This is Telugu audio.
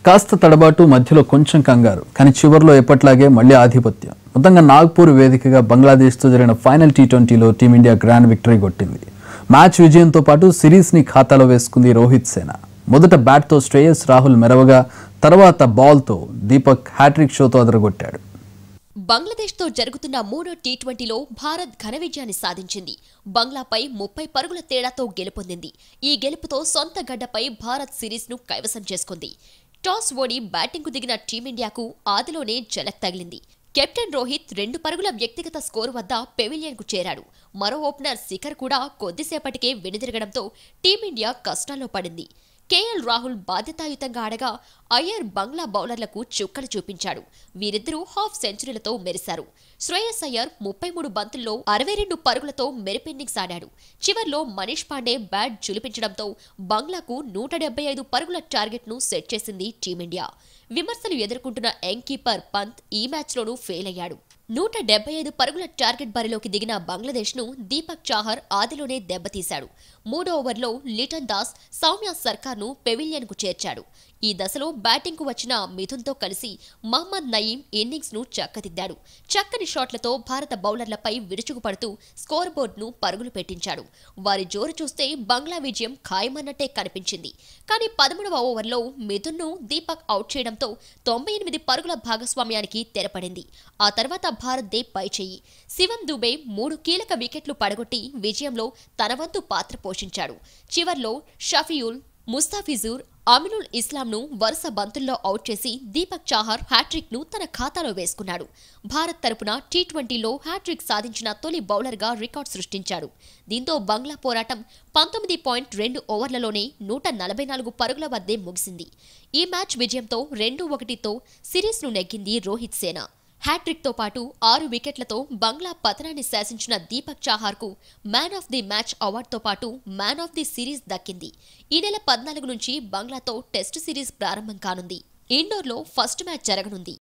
కాస్త తడబాటు మధ్యలో కొంచెం కంగారు కానీ చివరిలో ఎప్పట్లాగే మళ్ళీ ఆధిపత్యం మొత్తంగా నాగ్పూర్ వేదికగా బంగ్లాదేశ్తో జరిగిన ఫైనల్ టీ ట్వంటీలో టీమిండియా గ్రాండ్ విక్టరీ కొట్టింది మ్యాచ్ విజయంతో పాటు సిరీస్ని ఖాతాలో వేసుకుంది రోహిత్ సేన మొదట బ్యాట్తో శ్రేయస్ రాహుల్ మెరవగా తర్వాత బాల్తో దీపక్ హ్యాట్రిక్ షోతో అదరగొట్టాడు బంగ్లాదేశ్తో జరుగుతున్న మూడో టీ ట్వంటీలో భారత్ ఘన విజయాన్ని సాధించింది బంగ్లాపై ముప్పై పరుగుల తేడాతో గెలుపొందింది ఈ గెలుపుతో సొంత గడ్డపై భారత్ సిరీస్ను కైవసం చేసుకుంది టాస్ ఓడి బ్యాటింగ్కు దిగిన టీమిండియాకు ఆదిలోనే జలక్ తగిలింది కెప్టెన్ రోహిత్ రెండు పరుగుల వ్యక్తిగత స్కోరు వద్ద పెవిలియన్కు చేరాడు మరో ఓపెనర్ శిఖర్ కూడా కొద్దిసేపటికే వెనుదిరగడంతో టీమిండియా కష్టాల్లో పడింది కేఎల్ రాహుల్ బాధ్యతాయుతంగా ఆడగా అయ్యర్ బంగ్లా బౌలర్లకు చుక్కలు చూపించాడు వీరిద్దరూ హాఫ్ సెంచరీలతో మెరిశారు శ్రేయస్ అయ్యర్ ముప్పై మూడు బంతుల్లో అరవై రెండు పరుగులతో మెరిపిన్నింగ్స్ ఆడాడు చివర్లో మనీష్ పాండే బ్యాట్ జులిపించడంతో బంగ్లాకు నూట డెబ్బై ఐదు పరుగుల టార్గెట్ను సెట్ చేసింది టీమిండియా విమర్శలు ఎదుర్కొంటున్న యంగ్ కీపర్ పంత్ ఈ మ్యాచ్లోనూ ఫెయిల్ అయ్యాడు నూట డెబ్బై ఐదు పరుగుల టార్గెట్ బరిలోకి దిగిన బంగ్లాదేశ్ను దీపక్ చాహర్ ఆదిలోనే దెబ్బతీశాడు మూడో ఓవర్లో లిటన్ దాస్ సౌమ్య సర్కార్ను పెవిలియన్కు చేర్చాడు ఈ దశలో బ్యాటింగ్కు వచ్చిన మిథున్తో కలిసి మహమ్మద్ నయీం ఇన్నింగ్స్ను చక్కదిద్దాడు చక్కని షాట్లతో భారత బౌలర్లపై విరుచుకుపడుతూ స్కోర్ బోర్డును పరుగులు పెట్టించాడు వారి జోరు చూస్తే బంగ్లా విజయం ఖాయమన్నట్టే కనిపించింది కానీ పదమూడవ ఓవర్లో మిథున్ను దీపక్ అవుట్ చేయడంతో తొంభై ఎనిమిది పరుగుల భాగస్వామ్యానికి తెరపడింది ఆ తర్వాత భారత్ దే పైచేయి శివం దుబే మూడు కీలక వికెట్లు పడగొట్టి విజయంలో తన వంతు పాత్ర పోషించాడు చివర్లో షఫియుల్ ముస్తాఫిజూర్ అమినుల్ ఇస్లాంను వరుస బంతుల్లో అవుట్ చేసి దీపక్ చాహర్ హ్యాట్రిక్ ను తన ఖాతాలో వేసుకున్నాడు భారత్ తరపున టీ ట్వంటీలో హ్యాట్రిక్ సాధించిన తొలి బౌలర్గా రికార్డ్ సృష్టించాడు దీంతో బంగ్లా పోరాటం పంతొమ్మిది పాయింట్ రెండు ఓవర్లలోనే నూట నలభై నాలుగు పరుగుల వద్దే ముగిసింది ఈ మ్యాచ్ విజయంతో రెండు ఒకటితో సిరీస్ను నెగ్గింది రోహిత్ సేన హ్యాట్రిక్తో పాటు ఆరు వికెట్లతో బంగ్లా పతనాన్ని శాసించిన దీపక్ చాహార్కు మ్యాన్ ఆఫ్ ది మ్యాచ్ అవార్డుతో పాటు మ్యాన్ ఆఫ్ ది సిరీస్ దక్కింది ఈ నెల పద్నాలుగు నుంచి బంగ్లాతో టెస్టు సిరీస్ ప్రారంభం కానుంది ఇండోర్లో ఫస్ట్ మ్యాచ్ జరగనుంది